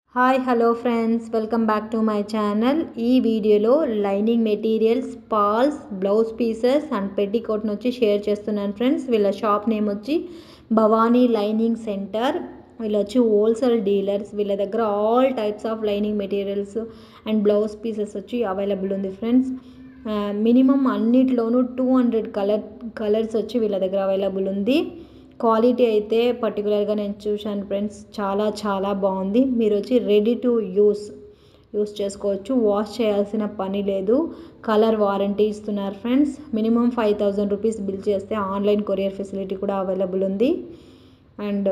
Hi hello friends welcome back to my channel ఈ వీడియోలో lining materials falls blouse pieces and పెట్టికోట్ని వచ్చి share చేస్తున్నాను ఫ్రెండ్స్ వీళ్ళ షాప్ నేమ్ వచ్చి భవానీ లైనింగ్ సెంటర్ వీళ్ళు వచ్చి హోల్సేల్ డీలర్స్ వీళ్ళ దగ్గర all types of lining materials and blouse pieces వచ్చి అవైలబుల్ ఉంది ఫ్రెండ్స్ మినిమం అన్నిట్లోనూ టూ హండ్రెడ్ కలర్ కలర్స్ వచ్చి వీళ్ళ దగ్గర అవైలబుల్ ఉంది క్వాలిటీ అయితే పర్టికులర్గా నేను చూశాను ఫ్రెండ్స్ చాలా చాలా బాగుంది మీరు వచ్చి రెడీ టు యూస్ యూస్ చేసుకోవచ్చు వాష్ చేయాల్సిన పని లేదు కలర్ వారంటీ ఇస్తున్నారు friends minimum five thousand rupees bill చేస్తే ఆన్లైన్ కొరియర్ ఫెసిలిటీ కూడా అవైలబుల్ ఉంది అండ్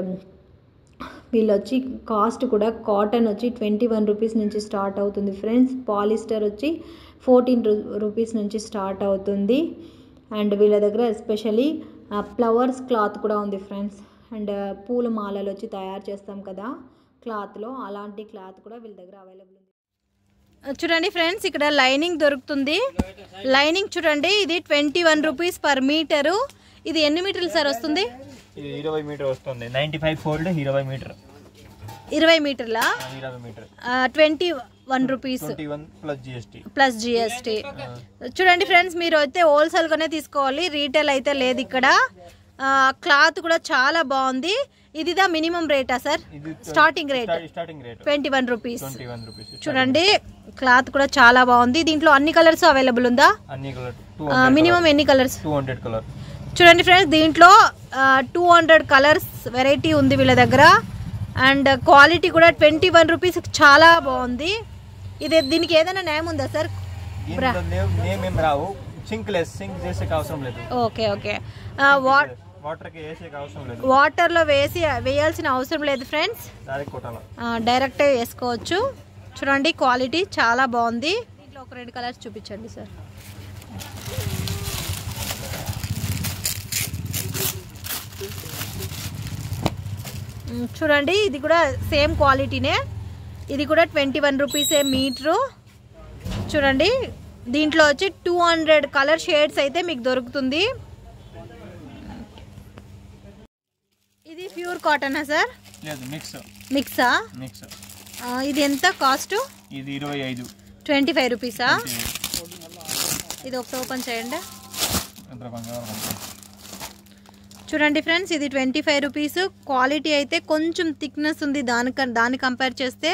వీళ్ళు వచ్చి కాస్ట్ కూడా కాటన్ వచ్చి ట్వంటీ వన్ రూపీస్ నుంచి స్టార్ట్ అవుతుంది ఫ్రెండ్స్ పాలిస్టర్ వచ్చి ఫోర్టీన్ రూపీస్ నుంచి స్టార్ట్ అవుతుంది అండ్ వీళ్ళ దగ్గర ఎస్పెషలీ ఫ్లవర్స్ క్లాత్ కూడా ఉంది ఫ్రెండ్స్ అండ్ పూల మాలలు వచ్చి తయారు చేస్తాం కదా క్లాత్లో అలాంటి క్లాత్ కూడా వీళ్ళ దగ్గర అవైలబుల్ ఉంది చూడండి ఫ్రెండ్స్ ఇక్కడ లైనింగ్ దొరుకుతుంది లైనింగ్ చూడండి ఇది twenty one rupees per metre ఇది ఎన్ని మీటర్లు సార్ వస్తుంది ఇది ఇరవై మీటర్ వస్తుంది నైన్టీ ఫైవ్ ఫోల్డ్ ఇరవై మీటర్ ఇరవై మీటర్ల ఇరవై metre twenty one rupees twenty one plus GST plus GST చూడండి ఫ్రెండ్స్ మీరు అయితే హోల్సేల్గానే తీసుకోవాలి రీటైల్ అయితే లేదు ఇక్కడ క్లాత్ కూడా చాలా బాగుంది ఇదిదా మినిమం రేటా సార్ ఇది starting rate starting rate twenty one rupees twenty one rupees చూడండి క్లాత్ కూడా చాలా బాగుంది దీంట్లో అన్ని కలర్స్ అవైలబుల్ ఉందా అన్ని కలర్ టూ మినిమం ఎన్ని కలర్స్ టూ హండ్రెడ్ కలర్ చూడండి ఫ్రెండ్స్ దీంట్లో టూ హండ్రెడ్ కలర్స్ వెరైటీ ఉంది వీళ్ళ దగ్గర అండ్ క్వాలిటీ కూడా ట్వంటీ వన్ రూపీస్ చాలా బాగుంది ఇది దీనికి ఏదైనా నేమ్ ఉందా సార్ దీంట్లో నేమ్ నేమ్ ఏం రావు సింక్ లెస్ సింక్ చేసే అవసరం లేదు ఓకే ఓకే వాట్ వాటర్ కి వేసే అవసరం లేదు వాటర్లో వేసి వేయాల్సిన అవసరం లేదు ఫ్రెండ్స్ డైరెక్ట్ కొట్టాల డైరెక్ట్ వేసుకోవచ్చు చూడండి క్వాలిటీ చాలా బాగుంది దీంట్లో ఒక రెండు కలర్స్ చూపించండి సార్ మ్, చూడండి ఇది కూడా సేమ్ క్వాలిటీనే ఇది కూడా ట్వంటీ వన్ రూపీసే మీటరు చూడండి దీంట్లో వచ్చి టూ హండ్రెడ్ కలర్ షేడ్స్ అయితే మీకు దొరుకుతుంది ఇది ప్యూర్ కాటనా సార్ లేదు మిక్స్ మిక్సా మిక్స్ ఆ, ఇది ఎంత కాస్ట్ ఇది ఇరవై ఐదు ట్వంటీ ఫైవ్ రూపీసా ఇది ఒకసారి ఓపెన్ చేయండి చూడండి ఫ్రెండ్స్ ఇది ట్వంటీ ఫైవ్ రూపీస్ క్వాలిటీ అయితే కొంచెం థిక్నెస్ ఉంది దాని దాన్ని కంపేర్ చేస్తే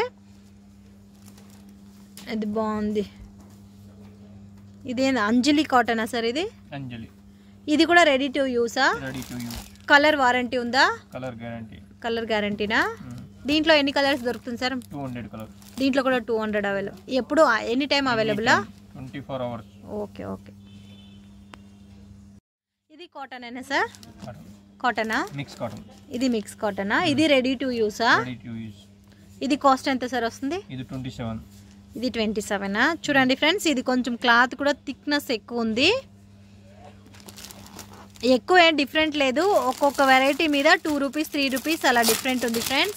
ఇది బాగుంది ఇదేంది అంజలి కాటనా సార్ ఇది అంజలి ఇది కూడా రెడీ టు యూసా ready to use colour warranty ఉందా కలర్ గ్యారంటీ కలర్ గ్యారంటీనా దీంట్లో ఎన్ని కలర్స్ దొరుకుతుంది సార్ టూ హండ్రెడ్ కలర్ దీంట్లో కూడా టూ హండ్రెడ్ అవైలబుల్ ఎప్పుడు ఎనీ టైం అవైలబులా twenty four hours okay okay ఇది కాటన్ అయినా సార్ కాటనా మిక్స్ కాటన్ ఇది మిక్స్ కాటనా ఇది రెడీ టు యూసా రెడీ టు యూజ్ ఇది కాస్ట్ ఎంత సార్ వస్తుంది ఇది ట్వంటీ సెవెన్ ఇది ట్వంటీ సెవెనా చూడండి ఫ్రెండ్స్ ఇది కొంచెం క్లాత్ కూడా థిక్నెస్ ఎక్కువ ఉంది ఎక్కువ ఏం డిఫరెంట్ లేదు ఒక్కొక్క వెరైటీ మీద టూ రూపీస్ త్రీ రూపీస్ అలా డిఫరెంట్ ఉంది ఫ్రెండ్స్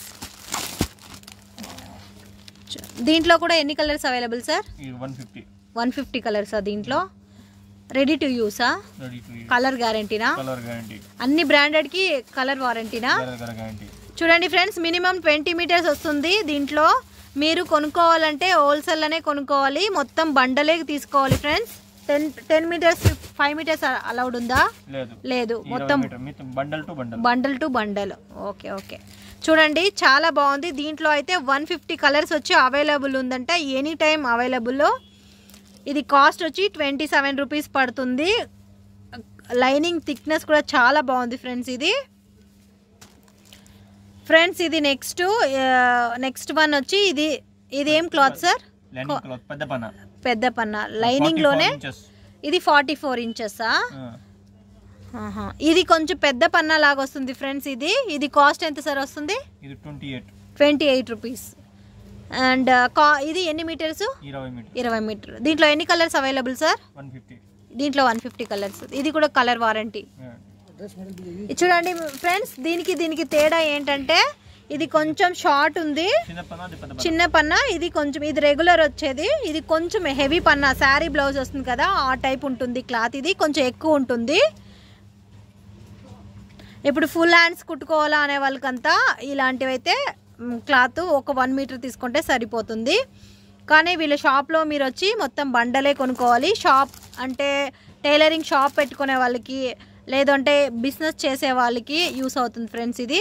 చు- దీంట్లో కూడా ఎన్ని కలర్స్ అవైలబుల్ సార్ ఇది వన్ ఫిఫ్టీ వన్ ఫిఫ్టీ కలర్సా దీంట్లో రెడీ టు యూసా రెడీ టు యూజ్ కలర్ గ్యారంటీనా కలర్ గ్యారంటీ అన్ని బ్రాండెడ్కి కలర్ వారంటీనా కలర్ కలర్ గ్యారంటీ చూడండి ఫ్రెండ్స్ మినిమం ట్వంటీ మీటర్స్ వస్తుంది దీంట్లో మీరు కొనుక్కోవాలంటే హోల్సేల్లోనే కొనుక్కోవాలి మొత్తం బండలే తీసుకోవాలి friends ten ten metres five metres allowed ఉందా లేదు లేదు ఇరవై మొత్తం మీటర్ మొత్తం bundle to bundle bundle to bundle okay okay చూడండి చాలా బాగుంది దీంట్లో అయితే వన్ ఫిఫ్టీ కలర్స్ వచ్చి అవైలబుల్ ఉందంట ఎనీ టైం అవైలబుల్ ఇది కాస్ట్ వచ్చి ట్వంటీ సెవెన్ రూపీస్ పడుతుంది లైనింగ్ థిక్నెస్ కూడా చాలా బాగుంది ఫ్రెండ్స్ ఇది ఫ్రెండ్స్ ఇది నెక్స్ట్ నెక్స్ట్ వన్ వచ్చి ఇది ఇది ఏం క్లాత్ సార్ లైనింగ్ క్లాత్ పెద్ద పన్న పెద్ద పన్న లైనింగ్లోనే ఇంచెస్ ఇది ఫార్టీ ఫోర్ ఇంచెసా ఆహా. ఇది కొంచెం పెద్ద పన్నా లాగా వస్తుంది ఫ్రెండ్స్ ఇది ఇది కాస్ట్ ఎంత సార్ వస్తుంది ఇది twenty eight twenty eight rupees and కా ఇది ఎన్ని మీటర్స్ ఇరవై మీటర్ ఇరవై మీటర్ దీంట్లో ఎన్ని colours available sir one fifty దీంట్లో వన్ ఫిఫ్టీ కలర్స్ ఇది కూడా కలర్ వారంటీ చూడండి ఫ్రెండ్స్ దీనికి దీనికి తేడా ఏంటంటే ఇది కొంచెం షార్ట్ ఉంది చిన్న పన్న అది పెద్ద పన్న చిన్న పన్న ఇది కొంచెం ఇది రెగ్యులర్ వచ్చేది ఇది కొంచెం హెవీ పన్న శారీ బ్లౌజ్ వస్తుంది కదా ఆ టైప్ ఉంటుంది క్లాత్ ఇది కొంచెం ఎక్కువ ఉంటుంది ఇప్పుడు ఫుల్ హ్యాండ్స్ కుట్టుకోవాలా అనే వాళ్ళకంతా ఇలాంటివి అయితే క్లాత్ ఒక వన్ మీటర్ తీసుకుంటే సరిపోతుంది కానీ వీళ్ళ షాప్లో మీరు వచ్చి మొత్తం బండలే కొనుక్కోవాలి షాప్ అంటే టైలరింగ్ షాప్ పెట్టుకునే వాళ్ళకి లేదంటే బిజినెస్ చేసే వాళ్ళకి యూస్ అవుతుంది ఫ్రెండ్స్ ఇది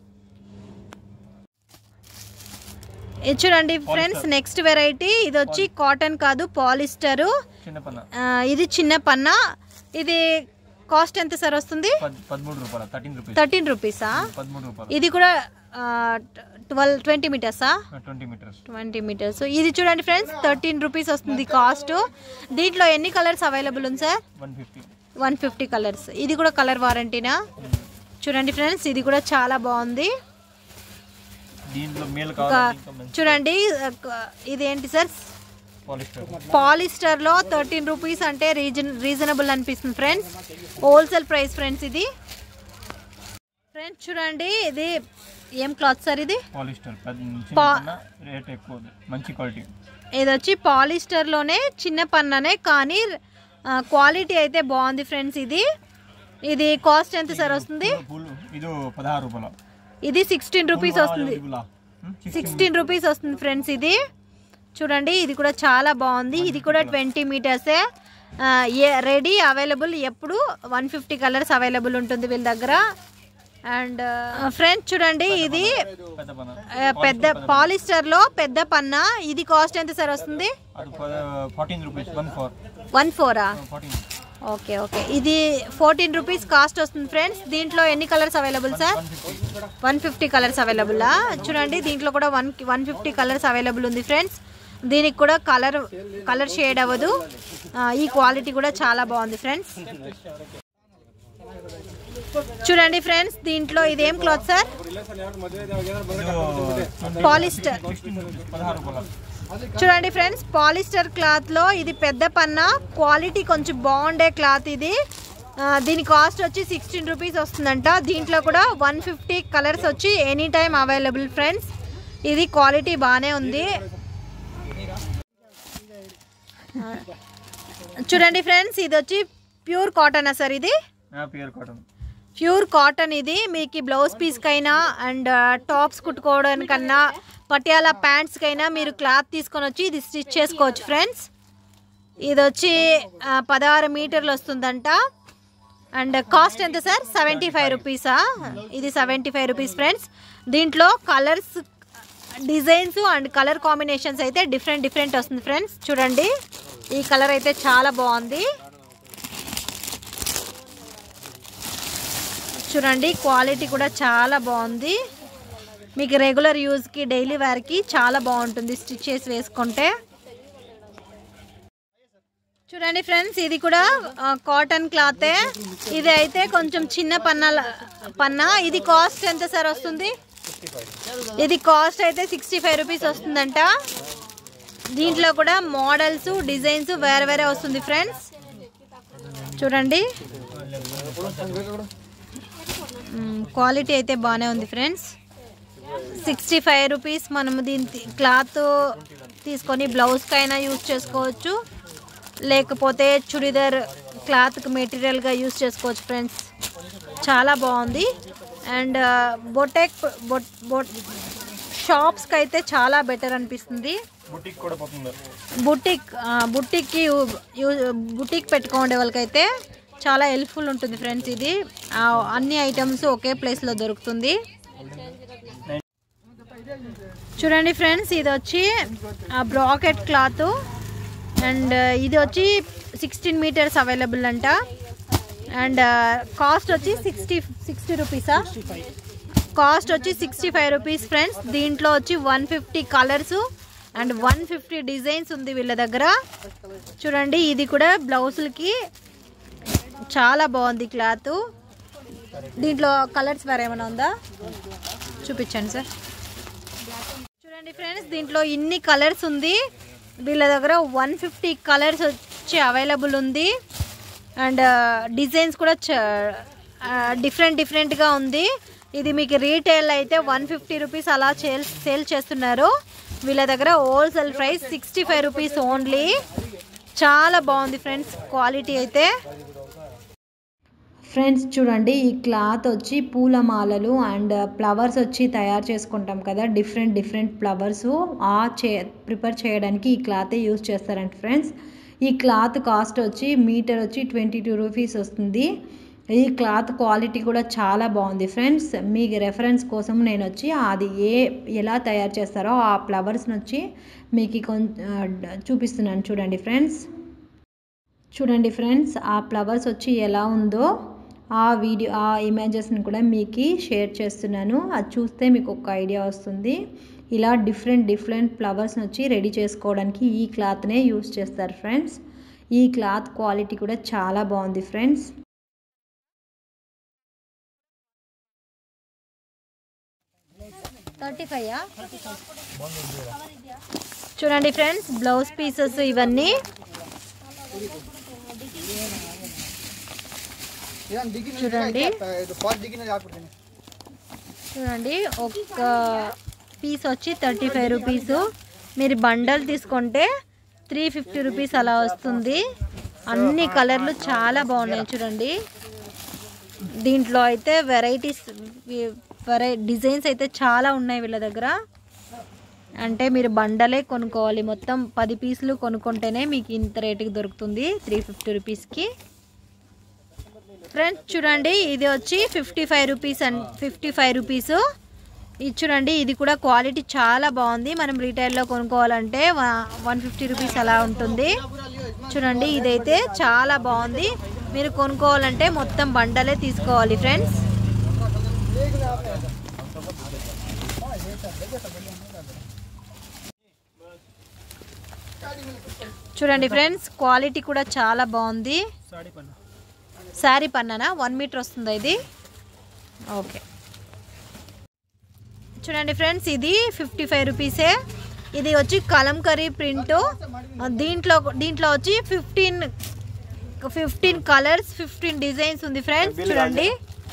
ఇది చూడండి ఫ్రెండ్స్ నెక్స్ట్ వెరైటీ ఇది వచ్చి కాటన్ కాదు పాలిస్టరు చిన్న పన్న ఆ, ఇది చిన్న పన్న ఇది కాస్ట్ ఎంత సార్ వస్తుంది పద్- పదమూడు రూపాయల థర్టీన్ రూపీస్ థర్టీన్ రూపీసా పదమూడు రూపాయలు ఇది కూడా ట్వెల్వ్ ట్వంటీ మీటర్సా ట్వంటీ మీటర్స్ ట్వంటీ మీటర్స్ ఇది చూడండి ఫ్రెండ్స్ థర్టీన్ రూపీస్ వస్తుంది కాస్ట్ దీంట్లో ఎన్ని కలర్స్ అవైలబుల్ ఉంది sir one fifty one fifty colours ఇది కూడా కలర్ వారంటీనా చూడండి ఫ్రెండ్స్ ఇది కూడా చాలా బాగుంది దీంట్లో మేల్ ఇంకా కావాలి ఇంకా మంచి చూడండి ఆ, ఇదేంటి సార్ పాలిస్టర్ పాలిస్టర్లో థర్టీన్ రూపీస్ అంటే రీజన్ రీజనబుల్ అనిపిస్తుంది ఫ్రెండ్స్ హోల్సేల్ ప్రైస్ ఫ్రెండ్స్ ఇది ఫ్రెండ్స్ చూడండి ఇది ఏం క్లాత్ సార్ ఇది పాలిస్టర్ పెద్ద చిన్న పా- పన్న రేట్ ఎక్కువ మంచి క్వాలిటీ ఇది వచ్చి పాలిస్టర్లోనే చిన్న పన్ననే కానీ క్వాలిటీ అయితే బాగుంది ఫ్రెండ్స్ ఇది ఇది కాస్ట్ ఎంత సార్ వస్తుంది పూలు ఇది పదహారు రూపాయల ఇది సిక్స్టీన్ రూపీస్ వస్తుంది సిక్స్టీన్ రూపీస్ వస్తుంది ఫ్రెండ్స్ ఇది చూడండి ఇది కూడా చాలా బాగుంది ఇది కూడా ట్వంటీ మీటర్సే రెడీ అవైలబుల్ ఎప్పుడు వన్ ఫిఫ్టీ కలర్స్ అవైలబుల్ ఉంటుంది వీళ్ళ దగ్గర అండ్ ఫ్రెండ్స్ చూడండి ఇది పెద్ద పన్న ఆ, పెద్ద పాలిస్టర్లో పెద్ద పన్న ఇది కాస్ట్ ఎంత సార్ వస్తుంది అది fourteen rupees one four one ఫోరా ఫార్టీన్ ఓకే ఓకే ఇది ఫోర్టీన్ రూపీస్ కాస్ట్ వస్తుంది ఫ్రెండ్స్ దీంట్లో ఎన్ని colours available sir one fifty one fifty colours అవైలబుల్లా చూడండి దీంట్లో కూడా one one fifty colours available ఉంది ఫ్రెండ్స్ దీనికి కూడా కలర్ కలర్ షేడ్ అవ్వదు ఆ, ఈ క్వాలిటీ కూడా చాలా బాగుంది ఫ్రెండ్స్ చూడండి ఫ్రెండ్స్ దీంట్లో ఇదేం క్లాత్ సార్ పాలిస్టర్ పదహారు రూపాయల చూడండి ఫ్రెండ్స్ పాలిస్టర్ క్లాత్ లో ఇది పెద్ద పన్న క్వాలిటీ కొంచెం బాగుండే క్లాత్ ఇది ఆ, దీని కాస్ట్ వచ్చి సిక్స్టీన్ రూపీస్ వస్తుందంట దీంట్లో కూడా వన్ ఫిఫ్టీ కలర్స్ వచ్చి ఎనీ టైం అవైలబుల్ ఫ్రెండ్స్ ఇది క్వాలిటీ బాగానే ఉంది ఆ, చూడండి ఫ్రెండ్స్ ఇది వచ్చి ప్యూర్ కాటన్ సార్ ఇది ప్యూర్ కాటన్ ప్యూర్ కాటన్ ఇది మీకు బ్లౌజ్ పీస్కైనా అండ్ టాప్స్ కుట్టుకోవడానికన్నా పటియాలా ప్యాంట్స్కైనా మీరు క్లాత్ తీసుకొని వచ్చి ఇది స్టిచ్ చేసుకోవచ్చు ఫ్రెండ్స్ ఇది వచ్చి ఆ, పదహారు మీటర్లు వస్తుందంట అండ్ కాస్ట్ ఎంత సార్ సెవెంటీ ఫైవ్ రూపీసా ఇది సెవెంటీ ఫైవ్ రూపీస్ ఫ్రెండ్స్ దీంట్లో colours designs and colour combinations అయితే డిఫరెంట్ డిఫరెంట్ వస్తుంది ఫ్రెండ్స్ చూడండి ఈ కలర్ అయితే చాలా బాగుంది చూడండి క్వాలిటీ కూడా చాలా బాగుంది మీకు రెగ్యులర్ యూజ్కి డైలీ వేర్కి చాలా బాగుంటుంది స్టిచ్ చేసి వేసుకుంటే చూడండి ఫ్రెండ్స్ ఇది కూడా ఆ, కాటన్ క్లాతే ఇది అయితే కొంచెం చిన్న పన్న పన్న ఇది కాస్ట్ ఎంత సార్ వస్తుంది ఇది కాస్ట్ అయితే సిక్స్టీ ఫైవ్ రూపీస్ వస్తుందంట దీంట్లో కూడా మోడల్స్ డిజైన్స్ వేరే వేరే వస్తుంది ఫ్రెండ్స్ చూడండి మ్మ్, క్వాలిటీ అయితే బాగానే ఉంది ఫ్రెండ్స్ సిక్స్టీ ఫైవ్ రూపీస్ మనము దీని తి- క్లాత్ తీసుకొని బ్లౌజ్కి అయినా యూజ్ చేసుకోవచ్చు లేకపోతే చుడిదార్ క్లాత్కి మెటీరియల్గా యూజ్ చేసుకోవచ్చు ఫ్రెండ్స్ చాలా బాగుంది అండ్ బొటెక్ బొట్ బొట్ షాప్స్కి అయితే చాలా బెటర్ అనిపిస్తుంది బుటిక్ కూడా పోతుంది బుటిక్ ఆ, బుటిక్కి యూ- యూ- బుటిక్ పెట్టుకోండే వాళ్ళకైతే చాలా హెల్ప్ఫుల్ ఉంటుంది ఫ్రెండ్స్ ఇది ఆ, అన్ని ఐటమ్స్ ఒకే ప్లేస్లో దొరుకుతుంది చూడండి ఫ్రెండ్స్ ఇది వచ్చి బ్రాకెట్ క్లాత్ అండ్ ఇది వచ్చి సిక్స్టీన్ మీటర్స్ అవైలబుల్ అంట అండ్ కాస్ట్ వచ్చి సిక్స్టీ సిక్స్టీ రూపీసా కాస్ట్ వచ్చి సిక్స్టీ ఫైవ్ రూపీస్ ఫ్రెండ్స్ దీంట్లో వచ్చి one fifty colours and one fifty designs ఉంది వీళ్ళ దగ్గర చూడండి ఇది కూడా బ్లౌజులకి చాలా బాగుంది క్లాత్ దీంట్లో కలర్స్ వేరే ఏమైనా ఉందా చూపించండి సార్ చూడండి ఫ్రెండ్స్ దీంట్లో ఇన్ని కలర్స్ ఉంది వీళ్ళ దగ్గర వన్ ఫిఫ్టీ కలర్స్ వచ్చి అవైలబుల్ ఉంది అండ్ డిజైన్స్ కూడా డిఫరెంట్ డిఫరెంట్గా ఉంది ఇది మీకు రీటైల్ అయితే వన్ ఫిఫ్టీ రూపీస్ అలా సేల్ సేల్ చేస్తున్నారు వీళ్ళ దగ్గర wholesale price sixty five rupees only చాలా బాగుంది ఫ్రెండ్స్ క్వాలిటీ అయితే ఫ్రెండ్స్ చూడండి ఈ క్లాత్ వచ్చి పూల మాలలు అండ్ ఫ్లవర్స్ వచ్చి తయారు చేసుకుంటాం కదా డిఫరెంట్ డిఫరెంట్ ఫ్లవర్స్ ఆ చే ప్రిపేర్ చేయడానికి ఈ క్లాతే యూజ్ చేస్తారంట ఫ్రెండ్స్ ఈ క్లాత్ కాస్ట్ వచ్చి మీటర్ వచ్చి ట్వంటీ టూ రూపీస్ వస్తుంది ఈ క్లాత్ క్వాలిటీ కూడా చాలా బాగుంది ఫ్రెండ్స్ మీకు రెఫరెన్స్ కోసం నేను వచ్చి అది ఏ ఎలా తయారు చేస్తారో ఆ ఫ్లవర్స్ని వచ్చి మీకు కొంచెం చూపిస్తున్నాను చూడండి ఫ్రెండ్స్ చూడండి ఫ్రెండ్స్ ఆ ఫ్లవర్స్ వచ్చి ఎలా ఉందో ఆ వీడియో ఆ ఇమేజెస్ని కూడా మీకు షేర్ చేస్తున్నాను అది చూస్తే మీకు ఒక ఐడియా వస్తుంది ఇలా డిఫరెంట్ డిఫరెంట్ ఫ్లవర్స్ని వచ్చి రెడీ చేసుకోవడానికి ఈ క్లాత్నే యూస్ చేస్తారు ఫ్రెండ్స్ ఈ క్లాత్ క్వాలిటీ కూడా చాలా బాగుంది ఫ్రెండ్స్ థర్టీ ఫైవ్ చూడండి ఫ్రెండ్స్ బ్లౌజ్ పీసెస్ ఇవన్నీ చూడండి చూడండి ఒక పీస్ వచ్చి థర్టీ ఫైవ్ రూపీస్ మీరు బండల్ తీసుకుంటే త్రీ ఫిఫ్టీ రూపీస్ అలా వస్తుంది అన్ని కలర్లు చాలా బాగున్నాయి చూడండి దీంట్లో అయితే వెరైటీస్ వెరై డిజైన్స్ అయితే చాలా ఉన్నాయి వీళ్ళ దగ్గర అంటే మీరు బండలే కొనుక్కోవాలి మొత్తం పది పీసులు కొనుక్కుంటేనే మీకు ఇంత రేటుకి దొరుకుతుంది త్రీ ఫిఫ్టీ రూపీస్కి ఫ్రెండ్స్ చూడండి ఇది వచ్చి fifty five rupees and fifty five rupees ఇది చూడండి ఇది కూడా క్వాలిటీ చాలా బాగుంది మనం రీటైల్లో కొనుక్కోవాలంటే వన్ ఫిఫ్టీ రూపీస్ అలా ఉంటుంది చూడండి ఇదైతే చాలా బాగుంది మీరు కొనుక్కోవాలంటే మొత్తం బండలే తీసుకోవాలి ఫ్రెండ్స్ చూడండి ఫ్రెండ్స్ క్వాలిటీ కూడా చాలా బాగుంది శారీ పన్నానా వన్ మీటర్ వస్తుందా ఇది ఓకే చూడండి ఫ్రెండ్స్ ఇది ఫిఫ్టీ ఫైవ్ రూపీసే ఇది వచ్చి కలంకరీ ప్రింట్ దీంట్లో దీంట్లో వచ్చి fifteen fifteen colours fifteen designs ఉంది ఫ్రెండ్స్ చూడండి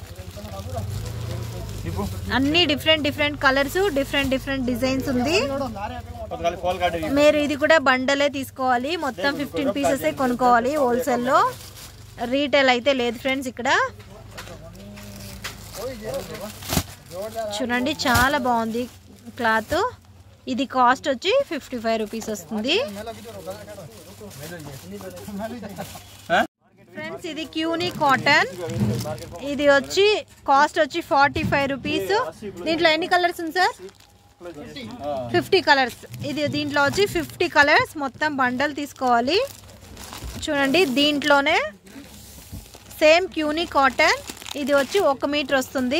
అన్ని different different colours different different designs ఉంది ఫాల్ కార్డ్ మీరు ఇది కూడా బండలే తీసుకోవాలి మొత్తం ఫిఫ్టీన్ పీసెసే కొనుక్కోవాలి హోల్సేల్లో రీటైల్ అయితే లేదు ఫ్రెండ్స్ ఇక్కడ చూడండి చాలా బాగుంది క్లాత్ ఇది కాస్ట్ వచ్చి ఫిఫ్టీ ఫైవ్ రూపీస్ వస్తుంది ఫ్రెండ్స్ ఇది క్యూనీ కాటన్ ఇది వచ్చి కాస్ట్ వచ్చి ఫార్టీ ఫైవ్ రూపీస్ దీంట్లో ఎన్ని కలర్స్ ఉంది సార్ ఫిఫ్టీ కలర్స్ ఇది దీంట్లో వచ్చి ఫిఫ్టీ కలర్స్ మొత్తం బండల్ తీసుకోవాలి చూడండి దీంట్లోనే సేమ్ క్యూనీ కాటన్ ఇది వచ్చి ఒక మీటర్ వస్తుంది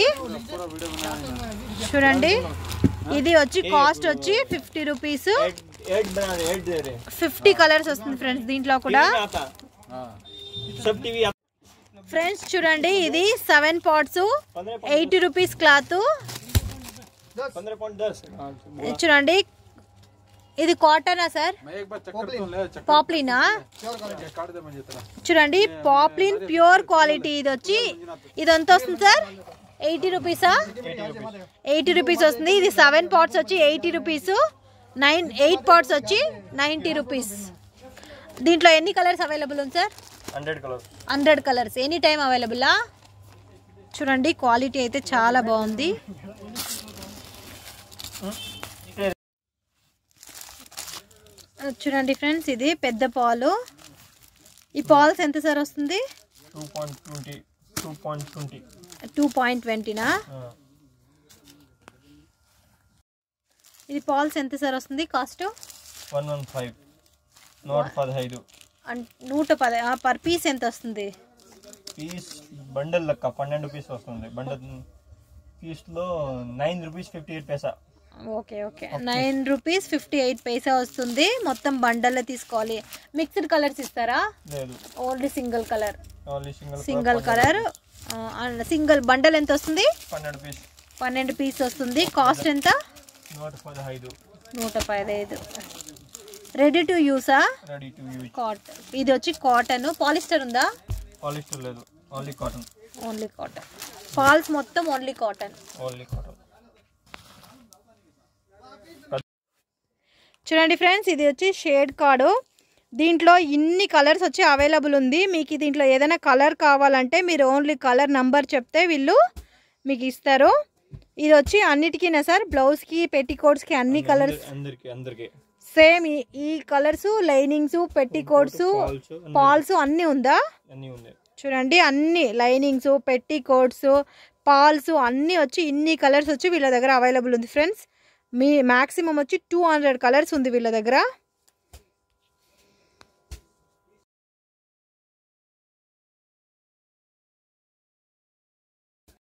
చూడండి ఇది వచ్చి కాస్ట్ వచ్చి ఫిఫ్టీ రూపీస్ एड बना रहे एड दे रहे ఫిఫ్టీ కలర్స్ వస్తుంది ఫ్రెండ్స్ దీంట్లో కూడా टीवी में आता सब टीवी आता ఫ్రెండ్స్ చూడండి ఇది సెవెన్ పాట్స్ पंद्रह ఎయిటీ రూపీస్ క్లాత్ पंद्रह पॉइंट दस చూడండి ఇది కాటనా సార్ పాప్లినా చూడండి పాప్లిన్ ప్యూర్ క్వాలిటీ ఇది వచ్చి ఇది ఎంత వస్తుంది సార్ ఎయిటీ రూపీసా ఎయిటీ రూపీస్ వస్తుంది ఇది సెవెన్ పాట్స్ వచ్చి ఎయిటీ రూపీస్ నైన్ ఎయిట్ పాట్స్ వచ్చి నైంటీ రూపీస్ దీంట్లో ఎన్ని కలర్స్ అవైలబుల్ ఉంది sir hundred colour hundred colours any time అవైలబుల్లా చూడండి క్వాలిటీ అయితే చాలా బాగుంది చూడండి ఫ్రెండ్స్ ఇది పెద్ద పాలు ఈ పాల్స్ ఎంత సార్ వస్తుంది two point twenty two point twenty two point ట్వంటీనా ఇది పాల్స్ ఎంత సార్ వస్తుంది కాస్ట్ వన్ వన్ ఫైవ్ నూట పదహైదు నూట పది పర్ పీస్ ఎంత వస్తుంది పీస్ బండల్ లెక్క పన్నెండు పీస్ వస్తుంది బండల్ పీస్లో నైన్ రూపీస్ ఫిఫ్టీ ఎయిట్ పైసా okay okay nine rupees fifty eight పైసా వస్తుంది మొత్తం బండల్లో తీసుకోవాలి మిక్స్డ్ కలర్స్ ఇస్తారా లేదు only single colour only single single colour single bundle ఎంత వస్తుంది పన్నెండు పీస్ పన్నెండు పీస్ వస్తుంది కాస్ట్ ఎంత నూట పదహైదు నూట పదహైదు రెడీ టు యూసా రెడీ టు యూజ్ కాటన్ ఇది వచ్చి కాటన్ పాలిస్టర్ ఉందా పాలిస్టర్ లేదు only cotton only cotton falls మొత్తం ఓన్లీ కాటన్ ఓన్లీ కాటన్ చూడండి ఫ్రెండ్స్ ఇది వచ్చి షేడ్ కార్డు దీంట్లో ఇన్ని కలర్స్ వచ్చి అవైలబుల్ ఉంది మీకు దీంట్లో ఏదైనా కలర్ కావాలంటే మీరు ఓన్లీ కలర్ నంబర్ చెప్తే వీళ్ళు మీకు ఇస్తారు ఇది వచ్చి అన్నిటికీనా సార్ బ్లౌజ్కి పెట్టికోట్స్కి అన్ని కలర్స్ అందరికి అందరికి సేమ్ ఈ colours linings petticoats falls falls అన్నీ ఉందా అన్నీ ఉన్నాయి చూడండి అన్ని లైనింగ్స్ పెట్టికోట్స్ పాల్స్ అన్నీ వచ్చి ఇన్ని కలర్స్ వచ్చి వీళ్ళ దగ్గర అవైలబుల్ ఉంది ఫ్రెండ్స్ మీ మ్యాక్సిమం వచ్చి టూ హండ్రెడ్ కలర్స్ ఉంది వీళ్ళ దగ్గర